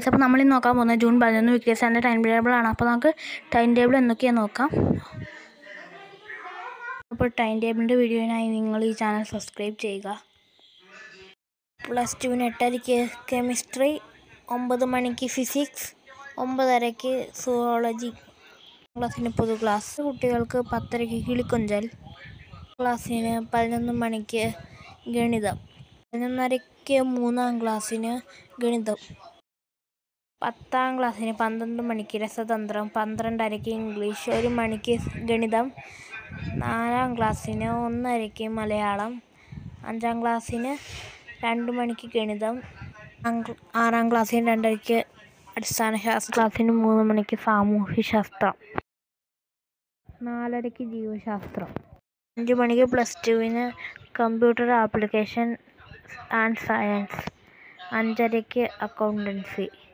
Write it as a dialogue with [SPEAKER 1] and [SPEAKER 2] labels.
[SPEAKER 1] guys അപ്പോൾ നമ്മളിന്ന് നോക്കാൻ പോകുന്നത് ജൂൺ പതിനൊന്ന് വിക്കേഴ്സിൻ്റെ ടൈം ടേബിളാണ് അപ്പോൾ നമുക്ക് ടൈം ടേബിൾ എന്തൊക്കെയാണെന്ന് നോക്കാം അപ്പോൾ ടൈം ടേബിളിൻ്റെ വീഡിയോയിനായി നിങ്ങൾ ഈ ചാനൽ സബ്സ്ക്രൈബ് ചെയ്യുക പ്ലസ് ടുവിന് എട്ടരയ്ക്ക് കെമിസ്ട്രി ഒമ്പത് മണിക്ക് ഫിസിക്സ് ഒമ്പതരയ്ക്ക് സുവോളജി ക്ലാസ്സിന് പൊതു ക്ലാസ് കുട്ടികൾക്ക് പത്തരയ്ക്ക് കിളിക്കൊഞ്ചൽ ക്ലാസ്സിന് പതിനൊന്ന് മണിക്ക് ഗണിതം പതിനൊന്നരയ്ക്ക് മൂന്നാം ക്ലാസ്സിന് ഗണിതം പത്താം ക്ലാസ്സിന് പന്ത്രണ്ട് മണിക്ക് രസതന്ത്രം പന്ത്രണ്ടരയ്ക്ക് ഇംഗ്ലീഷ് ഒരു മണിക്ക് ഗണിതം നാലാം ക്ലാസ്സിന് ഒന്നരയ്ക്ക് മലയാളം അഞ്ചാം ക്ലാസ്സിന് രണ്ട് മണിക്ക് ഗണിതം ആം- ആറാം ക്ലാസ്സിന് രണ്ടരയ്ക്ക് അടിസ്ഥാന ശാസ്ത്ര ക്ലാസ്സിന് മൂന്ന് മണിക്ക് സാമൂഹ്യ ശാസ്ത്രം നാലരയ്ക്ക് ജീവശാസ്ത്രം അഞ്ച് മണിക്ക് പ്ലസ് ടുവിന് കമ്പ്യൂട്ടർ ആപ്ലിക്കേഷൻ ആൻഡ് സയൻസ് അഞ്ചരയ്ക്ക് അക്കൗണ്ടൻസി